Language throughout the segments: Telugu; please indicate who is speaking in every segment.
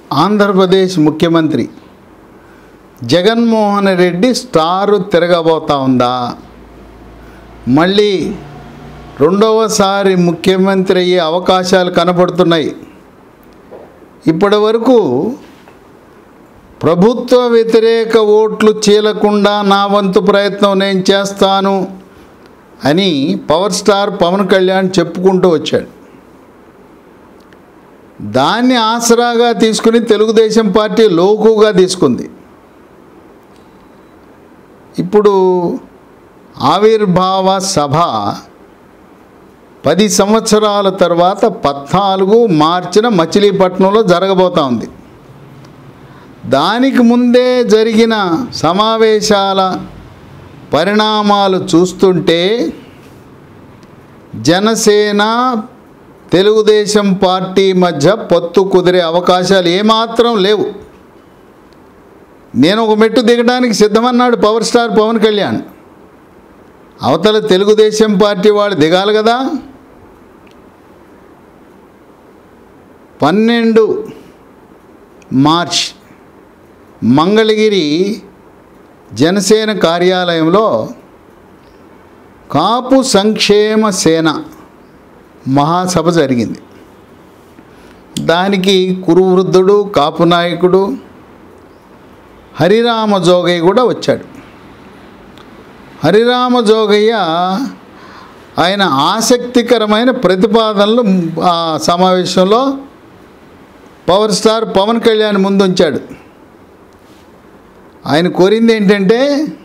Speaker 1: ఆంధ్రప్రదేశ్ ముఖ్యమంత్రి జగన్మోహన్ రెడ్డి స్టారు తిరగబోతా ఉందా మళ్ళీ రెండవసారి ముఖ్యమంత్రి అయ్యే అవకాశాలు కనబడుతున్నాయి ఇప్పటి వరకు ప్రభుత్వ వ్యతిరేక ఓట్లు చీలకుండా నా వంతు ప్రయత్నం నేను చేస్తాను అని పవర్ స్టార్ పవన్ కళ్యాణ్ చెప్పుకుంటూ వచ్చాడు దాన్ని ఆసరాగా తీసుకుని తెలుగుదేశం పార్టీ లోకుగా తీసుకుంది ఇప్పుడు ఆవిర్భావ సభ పది సంవత్సరాల తర్వాత పద్నాలుగు మార్చిన మచిలీపట్నంలో జరగబోతా ఉంది దానికి ముందే జరిగిన సమావేశాల పరిణామాలు చూస్తుంటే జనసేన తెలుగుదేశం పార్టీ మధ్య పొత్తు కుదిరే అవకాశాలు ఏమాత్రం లేవు నేను ఒక మెట్టు దిగడానికి సిద్ధమన్నాడు పవర్ స్టార్ పవన్ కళ్యాణ్ అవతల తెలుగుదేశం పార్టీ వాళ్ళు దిగాలి కదా పన్నెండు మార్చ్ మంగళగిరి జనసేన కార్యాలయంలో కాపు సంక్షేమ సేన మహాసభ జరిగింది దానికి కురువృద్ధుడు కాపు నాయకుడు హరిరామ జోగయ్య కూడా వచ్చాడు హరిరామ జోగయ్య ఆయన ఆసక్తికరమైన ప్రతిపాదనలు ఆ సమావేశంలో పవర్ స్టార్ పవన్ కళ్యాణ్ ముందు ఉంచాడు ఆయన కోరింది ఏంటంటే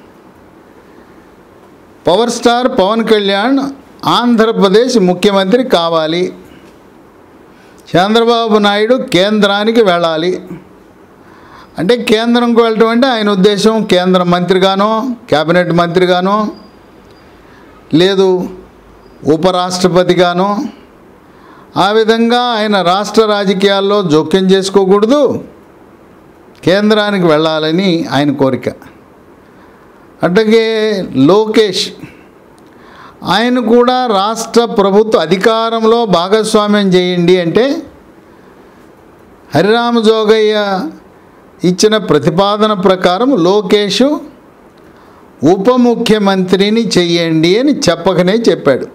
Speaker 1: పవర్ స్టార్ పవన్ కళ్యాణ్ ఆంధ్రప్రదేశ్ ముఖ్యమంత్రి కావాలి చంద్రబాబు నాయుడు కేంద్రానికి వెళ్ళాలి అంటే కేంద్రంకి వెళ్ళటం అంటే ఆయన ఉద్దేశం కేంద్ర మంత్రిగానో కేబినెట్ మంత్రిగానో లేదు ఉపరాష్ట్రపతిగానో ఆ విధంగా ఆయన రాష్ట్ర రాజకీయాల్లో జోక్యం చేసుకోకూడదు కేంద్రానికి వెళ్ళాలని ఆయన కోరిక అట్లాగే లోకేష్ ఆయన కూడా రాష్ట్ర ప్రభుత్వ అధికారంలో భాగస్వామ్యం చేయండి అంటే హరిరామ జోగయ్య ఇచ్చిన ప్రతిపాదన ప్రకారం లోకేష్ ఉప ముఖ్యమంత్రిని చెయ్యండి అని చెప్పకనే చెప్పాడు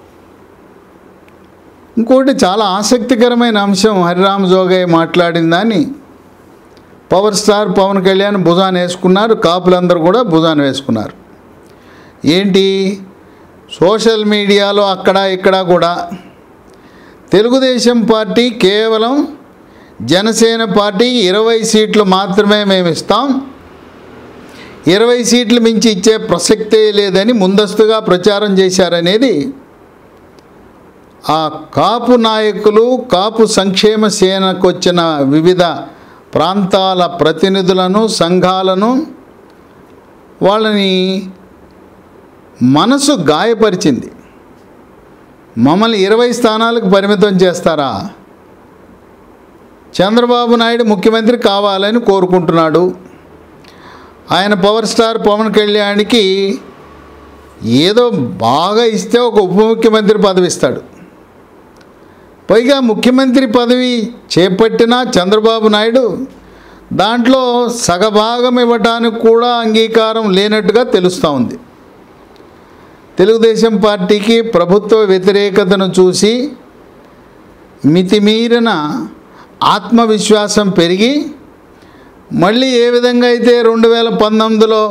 Speaker 1: ఇంకోటి చాలా ఆసక్తికరమైన అంశం హరిరామ జోగయ్య మాట్లాడిన దాన్ని పవర్ స్టార్ పవన్ కళ్యాణ్ భుజాన్ వేసుకున్నారు కాపులందరూ కూడా భుజాన్ వేసుకున్నారు ఏంటి సోషల్ మీడియాలో అక్కడ ఇక్కడ కూడా తెలుగుదేశం పార్టీ కేవలం జనసేన పార్టీ ఇరవై సీట్లు మాత్రమే మేము ఇస్తాం ఇరవై సీట్లు మించి ఇచ్చే ప్రసక్తే లేదని ముందస్తుగా ప్రచారం చేశారనేది ఆ కాపు నాయకులు కాపు సంక్షేమ సేనకు వచ్చిన వివిధ ప్రాంతాల ప్రతినిధులను సంఘాలను వాళ్ళని మనసు గాయపరిచింది మమ్మల్ని ఇరవై స్థానాలకు పరిమితం చేస్తారా చంద్రబాబు నాయుడు ముఖ్యమంత్రి కావాలని కోరుకుంటున్నాడు ఆయన పవర్ స్టార్ పవన్ కళ్యాణ్కి ఏదో బాగా ఇస్తే ఒక ఉప ముఖ్యమంత్రి పదవి ఇస్తాడు పైగా ముఖ్యమంత్రి పదవి చేపట్టిన చంద్రబాబు నాయుడు దాంట్లో సగభాగం ఇవ్వటానికి కూడా అంగీకారం లేనట్టుగా తెలుస్తూ ఉంది తెలుగుదేశం పార్టీకి ప్రభుత్వ వ్యతిరేకతను చూసి మితిమీరిన ఆత్మవిశ్వాసం పెరిగి మళ్ళీ ఏ విధంగా అయితే రెండు వేల పంతొమ్మిదిలో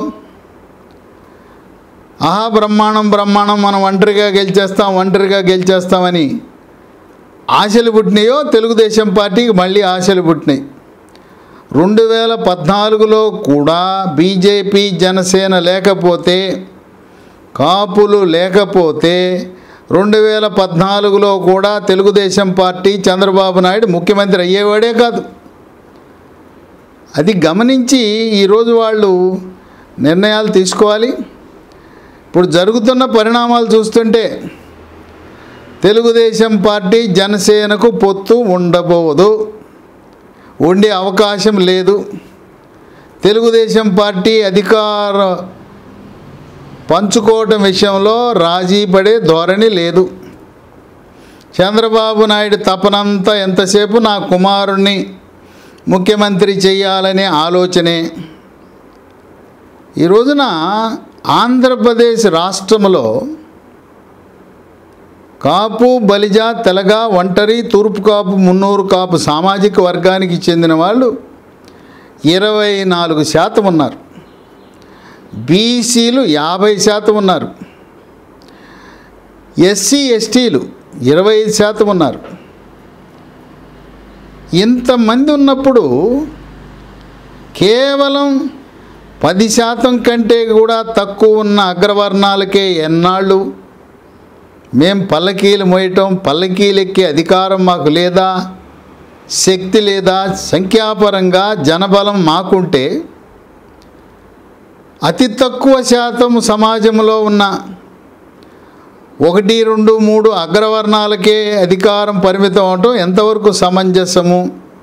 Speaker 1: ఆహా బ్రహ్మాండం బ్రహ్మాండం మనం ఒంటరిగా గెలిచేస్తాం ఒంటరిగా గెలిచేస్తామని ఆశలు పుట్టినాయో తెలుగుదేశం పార్టీకి మళ్ళీ ఆశలు పుట్టినాయి రెండు వేల పద్నాలుగులో కూడా బీజేపీ జనసేన లేకపోతే కాపులు లేకపోతే రెండు వేల పద్నాలుగులో కూడా తెలుగుదేశం పార్టీ చంద్రబాబు నాయుడు ముఖ్యమంత్రి అయ్యేవాడే కాదు అది గమనించి ఈరోజు వాళ్ళు నిర్ణయాలు తీసుకోవాలి ఇప్పుడు జరుగుతున్న పరిణామాలు చూస్తుంటే తెలుగుదేశం పార్టీ జనసేనకు పొత్తు ఉండబోదు ఉండే అవకాశం లేదు తెలుగుదేశం పార్టీ అధికార పంచుకోవటం విషయంలో రాజీ పడే ధోరణి లేదు చంద్రబాబు నాయుడు తపనంతా ఎంతసేపు నా కుమారుణ్ణి ముఖ్యమంత్రి చేయాలనే ఆలోచనే ఈ రోజున ఆంధ్రప్రదేశ్ రాష్ట్రంలో కాపు బలిజ తెలగ ఒంటరి తూర్పు కాపు మున్నూరు కాపు సామాజిక వర్గానికి చెందిన వాళ్ళు ఇరవై నాలుగు శాతం ఉన్నారు బీసీలు యాభై శాతం ఉన్నారు ఎస్సీ ఎస్టీలు ఇరవై ఐదు శాతం ఉన్నారు ఇంతమంది ఉన్నప్పుడు కేవలం పది శాతం కంటే కూడా తక్కువ ఉన్న అగ్రవర్ణాలకే ఎన్నాళ్ళు మేం పల్లకీలు మోయటం పల్లకీలు ఎక్కే అధికారం మాకు లేదా శక్తి లేదా సంఖ్యాపరంగా జనబలం మాకుంటే అతి తక్కువ శాతం సమాజంలో ఉన్న ఒకటి రెండు మూడు అగ్రవర్ణాలకే అధికారం పరిమితం అవటం ఎంతవరకు సమంజసము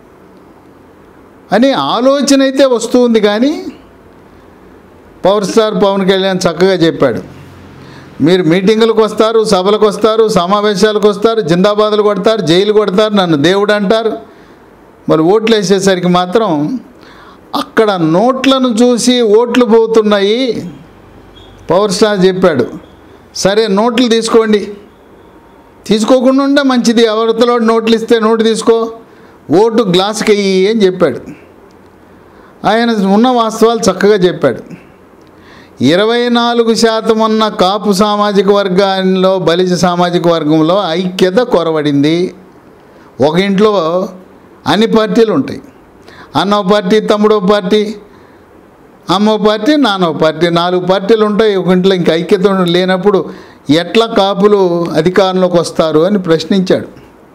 Speaker 1: అని ఆలోచన అయితే వస్తుంది కానీ పవర్ స్టార్ పవన్ కళ్యాణ్ చక్కగా చెప్పాడు మీరు మీటింగులకు వస్తారు సభలకు వస్తారు సమావేశాలకు వస్తారు జిందాబాదులు కొడతారు జైలు కొడతారు నన్ను దేవుడు అంటారు మరి ఓట్లు వేసేసరికి మాత్రం అక్కడ నోట్లను చూసి ఓట్లు పోతున్నాయి పవర్ స్టార్ చెప్పాడు సరే నోట్లు తీసుకోండి తీసుకోకుండా ఉంటే మంచిది ఎవరితో నోట్లు ఇస్తే నోటు తీసుకో ఓటు గ్లాస్కి వెయ్యి అని చెప్పాడు ఆయన ఉన్న వాస్తవాలు చక్కగా చెప్పాడు ఇరవై నాలుగు శాతం ఉన్న కాపు సామాజిక వర్గాల్లో బలిజ సామాజిక వర్గంలో ఐక్యత కొరవడింది ఒక ఇంట్లో అన్ని పార్టీలు ఉంటాయి అన్నో పార్టీ తమ్ముడో పార్టీ అమ్మో పార్టీ నానో పార్టీ నాలుగు పార్టీలు ఉంటాయి ఒక ఇంట్లో ఇంక ఐక్యత లేనప్పుడు ఎట్లా కాపులు అధికారంలోకి వస్తారు అని ప్రశ్నించాడు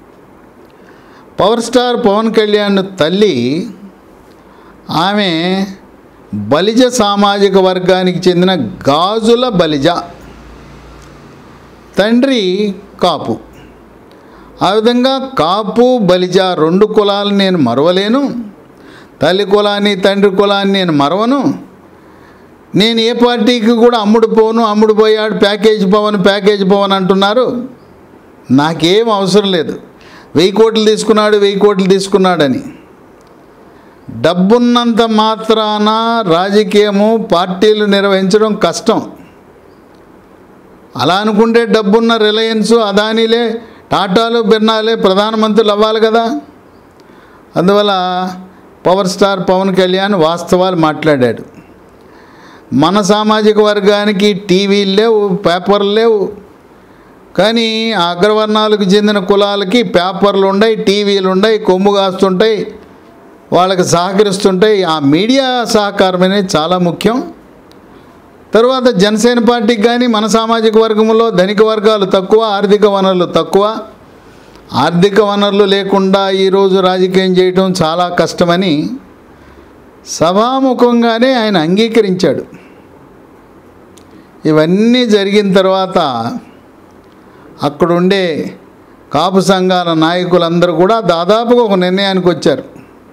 Speaker 1: పవర్ స్టార్ పవన్ కళ్యాణ్ తల్లి ఆమె బలిజ సామాజిక వర్గానికి చెందిన గాజుల బలిజ తండ్రి కాపు ఆ విధంగా కాపు బలిజ రెండు కులాలు నేను మరవలేను తల్లి కులాన్ని తండ్రి కులాన్ని నేను మరవను నేను ఏ పార్టీకి కూడా అమ్ముడు పోను అమ్ముడు పోయాడు ప్యాకేజ్ పవన్ ప్యాకేజ్ పవన్ అంటున్నారు నాకేం అవసరం లేదు వెయ్యి కోట్లు తీసుకున్నాడు వెయ్యి కోట్లు తీసుకున్నాడని డబ్బున్నంత మాత్రాన రాజకీయము పార్టీలు నిర్వహించడం కష్టం అలా అనుకుంటే డబ్బున్న రిలయన్స్ అదానీలే టాటాలు బిర్నాలే ప్రధానమంత్రులు అవ్వాలి కదా అందువల్ల పవర్ స్టార్ పవన్ కళ్యాణ్ వాస్తవాలు మాట్లాడాడు మన సామాజిక వర్గానికి టీవీలు లేవు పేపర్లు లేవు కానీ ఆ అగ్రవర్ణాలకు చెందిన కులాలకి పేపర్లు ఉన్నాయి టీవీలు ఉన్నాయి కొమ్ము కాస్తుంటాయి వాళ్ళకి సహకరిస్తుంటాయి ఆ మీడియా సహకారం అనేది చాలా ముఖ్యం తర్వాత జనసేన పార్టీకి కానీ మన సామాజిక వర్గంలో ధనిక వర్గాలు తక్కువ ఆర్థిక వనరులు తక్కువ ఆర్థిక వనరులు లేకుండా ఈరోజు రాజకీయం చేయటం చాలా కష్టమని సభాముఖంగానే ఆయన అంగీకరించాడు ఇవన్నీ జరిగిన తర్వాత అక్కడుండే కాపు సంఘాల నాయకులందరూ కూడా దాదాపుగా ఒక నిర్ణయానికి వచ్చారు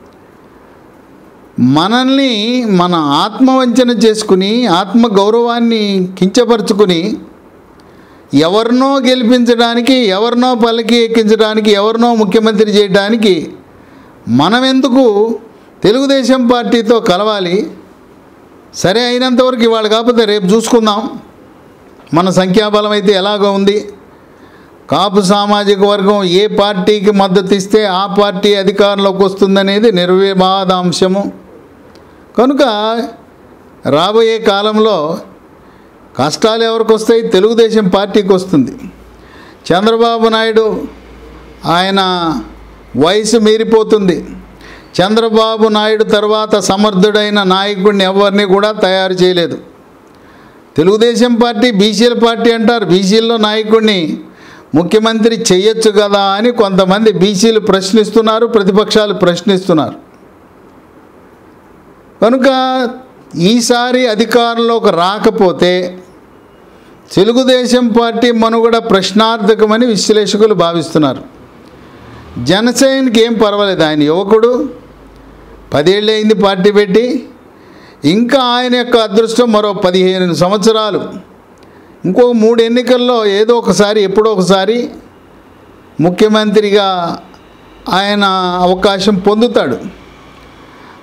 Speaker 1: మనల్ని మన ఆత్మవంచన చేసుకుని ఆత్మ గౌరవాన్ని కించపరుచుకుని ఎవరినో గెలిపించడానికి ఎవరినో పల్లకి ఎక్కించడానికి ఎవరినో ముఖ్యమంత్రి చేయడానికి మనం ఎందుకు తెలుగుదేశం పార్టీతో కలవాలి సరే అయినంతవరకు ఇవాళ కాకపోతే రేపు చూసుకుందాం మన సంఖ్యాబలం అయితే ఎలాగో ఉంది కాపు సామాజిక వర్గం ఏ పార్టీకి మద్దతు ఇస్తే ఆ పార్టీ అధికారంలోకి వస్తుందనేది నిర్వివాదాంశము కనుక రాబోయే కాలంలో కష్టాలు ఎవరికి వస్తాయి తెలుగుదేశం పార్టీకి వస్తుంది చంద్రబాబు నాయుడు ఆయన వయసు మీరిపోతుంది చంద్రబాబు నాయుడు తర్వాత సమర్థుడైన నాయకుడిని ఎవరిని కూడా తయారు చేయలేదు తెలుగుదేశం పార్టీ బీసీల పార్టీ అంటారు బీసీల్లో నాయకుడిని ముఖ్యమంత్రి చెయ్యొచ్చు కదా అని కొంతమంది బీసీలు ప్రశ్నిస్తున్నారు ప్రతిపక్షాలు ప్రశ్నిస్తున్నారు కనుక ఈసారి అధికారంలోకి రాకపోతే తెలుగుదేశం పార్టీ మనుగడ ప్రశ్నార్థకమని విశ్లేషకులు భావిస్తున్నారు జనసేనకి ఏం పర్వాలేదు ఆయన యువకుడు పదేళ్ళు అయింది పార్టీ పెట్టి ఇంకా ఆయన యొక్క అదృష్టం మరో పదిహేను సంవత్సరాలు ఇంకో మూడు ఎన్నికల్లో ఏదో ఒకసారి ఎప్పుడో ఒకసారి ముఖ్యమంత్రిగా ఆయన అవకాశం పొందుతాడు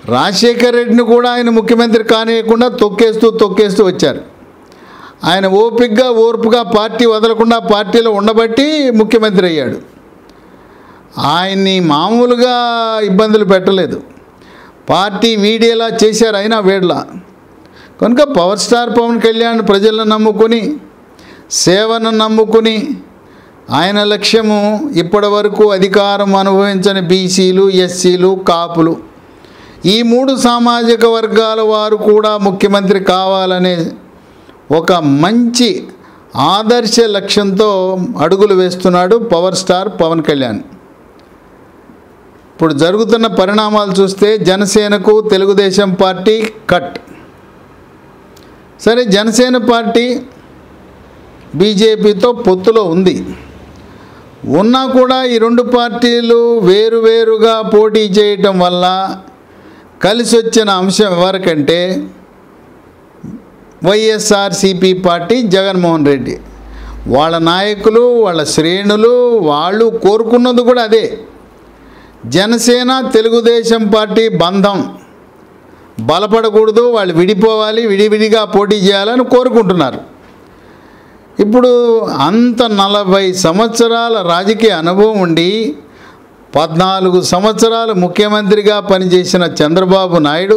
Speaker 1: రాజశేఖర రెడ్డిని కూడా ఆయన ముఖ్యమంత్రి కానియకుండా తొక్కేస్తూ తొక్కేస్తూ వచ్చారు ఆయన ఓపికగా ఓర్పుగా పార్టీ వదలకుండా పార్టీలో ఉండబట్టి ముఖ్యమంత్రి అయ్యాడు ఆయన్ని మామూలుగా ఇబ్బందులు పెట్టలేదు పార్టీ వీడేలా చేశారు అయినా వేడ్లా కనుక పవర్ స్టార్ పవన్ కళ్యాణ్ ప్రజలను నమ్ముకుని సేవను నమ్ముకుని ఆయన లక్ష్యము ఇప్పటి వరకు అధికారం అనుభవించని బీసీలు ఎస్సీలు కాపులు ఈ మూడు సామాజిక వర్గాల వారు కూడా ముఖ్యమంత్రి కావాలనే ఒక మంచి ఆదర్శ లక్ష్యంతో అడుగులు వేస్తున్నాడు పవర్ స్టార్ పవన్ కళ్యాణ్ ఇప్పుడు జరుగుతున్న పరిణామాలు చూస్తే జనసేనకు తెలుగుదేశం పార్టీ కట్ సరే జనసేన పార్టీ బీజేపీతో పొత్తులో ఉంది ఉన్నా కూడా ఈ రెండు పార్టీలు వేరువేరుగా పోటీ చేయటం వల్ల కలిసి వచ్చిన అంశం ఎవరికంటే వైఎస్ఆర్సిపి పార్టీ జగన్మోహన్ రెడ్డి వాళ్ళ నాయకులు వాళ్ళ శ్రేణులు వాళ్ళు కోరుకున్నది కూడా అదే జనసేన తెలుగుదేశం పార్టీ బంధం బలపడకూడదు వాళ్ళు విడిపోవాలి విడివిడిగా పోటీ చేయాలని కోరుకుంటున్నారు ఇప్పుడు అంత నలభై సంవత్సరాల రాజకీయ అనుభవం ఉండి పద్నాలుగు సంవత్సరాలు ముఖ్యమంత్రిగా పనిచేసిన చంద్రబాబు నాయుడు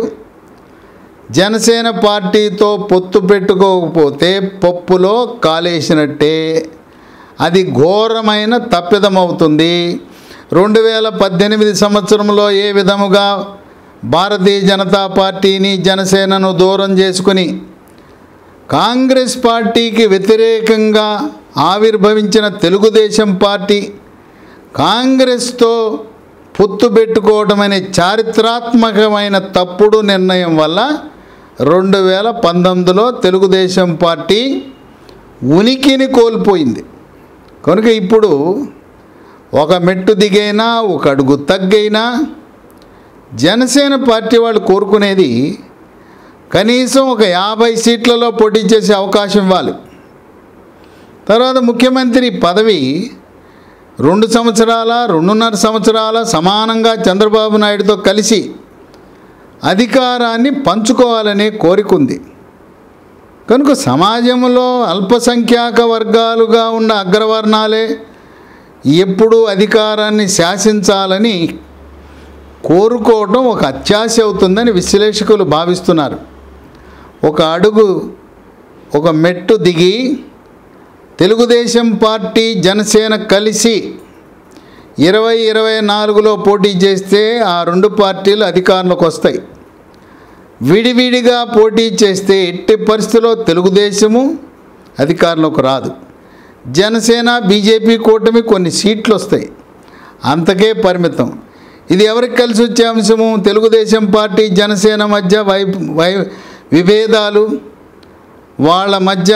Speaker 1: జనసేన పార్టీతో పొత్తు పెట్టుకోకపోతే పప్పులో కాలేసినట్టే అది ఘోరమైన తప్పిదమవుతుంది రెండు వేల పద్దెనిమిది సంవత్సరంలో ఏ విధముగా భారతీయ జనతా పార్టీని జనసేనను దూరం చేసుకుని కాంగ్రెస్ పార్టీకి వ్యతిరేకంగా ఆవిర్భవించిన తెలుగుదేశం పార్టీ కాంగ్రెస్తో పొత్తు పెట్టుకోవడం అనే చారిత్రాత్మకమైన తప్పుడు నిర్ణయం వల్ల రెండు వేల పంతొమ్మిదిలో తెలుగుదేశం పార్టీ ఉనికిని కోల్పోయింది కనుక ఇప్పుడు ఒక మెట్టు దిగైనా ఒక అడుగు తగ్గైనా జనసేన పార్టీ వాళ్ళు కోరుకునేది కనీసం ఒక యాభై సీట్లలో పోటీ చేసే అవకాశం ఇవ్వాలి తర్వాత ముఖ్యమంత్రి పదవి రెండు సంవత్సరాల రెండున్నర సంవత్సరాల సమానంగా చంద్రబాబు నాయుడుతో కలిసి అధికారాన్ని పంచుకోవాలనే కోరిక ఉంది కనుక సమాజంలో అల్పసంఖ్యాక వర్గాలుగా ఉన్న అగ్రవర్ణాలే ఎప్పుడూ అధికారాన్ని శాసించాలని కోరుకోవడం ఒక అత్యాశ అవుతుందని విశ్లేషకులు భావిస్తున్నారు ఒక అడుగు ఒక మెట్టు దిగి తెలుగుదేశం పార్టీ జనసేన కలిసి ఇరవై ఇరవై నాలుగులో పోటీ చేస్తే ఆ రెండు పార్టీలు అధికారంలోకి వస్తాయి విడివిడిగా పోటీ చేస్తే ఎట్టి పరిస్థితిలో తెలుగుదేశము అధికారంలోకి రాదు జనసేన బీజేపీ కూటమి కొన్ని సీట్లు వస్తాయి అంతకే పరిమితం ఇది ఎవరికి కలిసి వచ్చే అంశము తెలుగుదేశం పార్టీ జనసేన మధ్య వై వై విభేదాలు వాళ్ళ మధ్య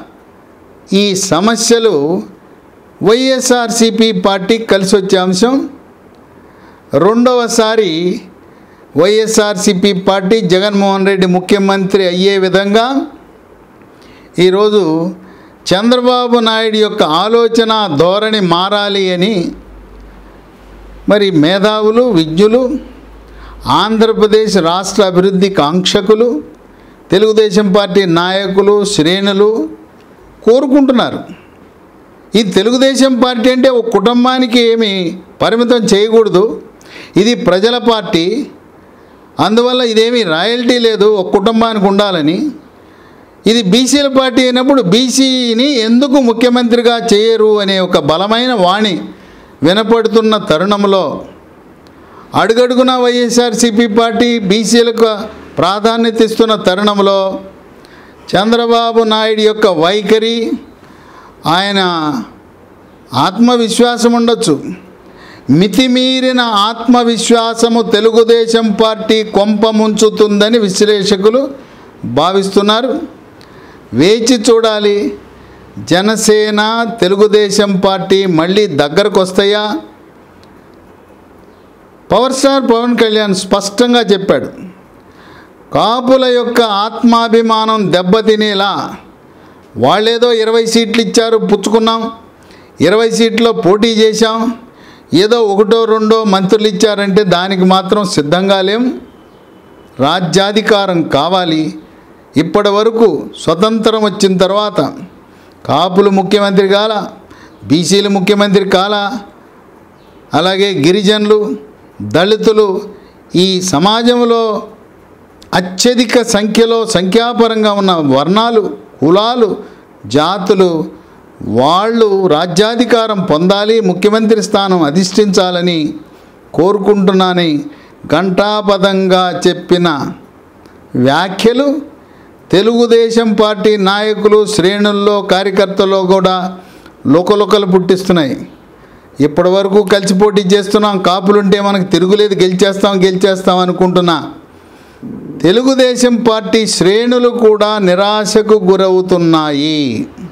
Speaker 1: ఈ సమస్యలు వైఎస్ఆర్సిపి పార్టీ కలిసి వచ్చే అంశం రెండవసారి వైఎస్ఆర్సిపి పార్టీ జగన్మోహన్ రెడ్డి ముఖ్యమంత్రి అయ్యే విధంగా ఈరోజు చంద్రబాబు నాయుడు యొక్క ఆలోచన ధోరణి మారాలి అని మరి మేధావులు విజ్ఞులు ఆంధ్రప్రదేశ్ రాష్ట్ర అభివృద్ధి కాంక్షకులు తెలుగుదేశం పార్టీ నాయకులు శ్రేణులు కోరుకుంటున్నారు ఈ తెలుగుదేశం పార్టీ అంటే ఒక కుటుంబానికి ఏమి పరిమితం చేయకూడదు ఇది ప్రజల పార్టీ అందువల్ల ఇదేమీ రాయల్టీ లేదు ఒక కుటుంబానికి ఉండాలని ఇది బీసీల పార్టీ అయినప్పుడు బీసీని ఎందుకు ముఖ్యమంత్రిగా చేయరు అనే ఒక బలమైన వాణి వినపడుతున్న తరుణంలో అడుగడుగున వైఎస్ఆర్సీపీ పార్టీ బీసీలకు ప్రాధాన్యత ఇస్తున్న తరుణంలో చంద్రబాబు నాయుడు యొక్క వైఖరి ఆయన ఆత్మవిశ్వాసం ఉండొచ్చు మితిమీరిన ఆత్మవిశ్వాసము తెలుగుదేశం పార్టీ కొంప ముంచుతుందని విశ్లేషకులు భావిస్తున్నారు వేచి చూడాలి జనసేన తెలుగుదేశం పార్టీ మళ్ళీ దగ్గరకు వస్తాయా పవర్ స్టార్ పవన్ కళ్యాణ్ స్పష్టంగా చెప్పాడు కాపుల యొక్క ఆత్మాభిమానం దెబ్బతినేలా వాళ్ళేదో ఇరవై సీట్లు ఇచ్చారు పుచ్చుకున్నాం ఇరవై సీట్లో పోటీ చేశాం ఏదో ఒకటో రెండో మంత్రులు ఇచ్చారంటే దానికి మాత్రం సిద్ధంగా లేం రాజ్యాధికారం కావాలి ఇప్పటి వరకు స్వతంత్రం వచ్చిన తర్వాత కాపులు ముఖ్యమంత్రి కాల బీసీలు ముఖ్యమంత్రి కాల అలాగే గిరిజనులు దళితులు ఈ సమాజంలో అత్యధిక సంఖ్యలో సంఖ్యాపరంగా ఉన్న వర్ణాలు కులాలు జాతులు వాళ్ళు రాజ్యాధికారం పొందాలి ముఖ్యమంత్రి స్థానం అధిష్ఠించాలని కోరుకుంటున్నానని ఘంటాపదంగా చెప్పిన వ్యాఖ్యలు తెలుగుదేశం పార్టీ నాయకులు శ్రేణుల్లో కార్యకర్తల్లో కూడా లోకలోకలు పుట్టిస్తున్నాయి ఇప్పటి వరకు కలిసి పోటీ చేస్తున్నాం కాపులుంటే మనకు తిరుగులేదు గెలిచేస్తాం గెలిచేస్తాం అనుకుంటున్నా తెలుగుదేశం పార్టీ శ్రేణులు కూడా నిరాశకు గురవుతున్నాయి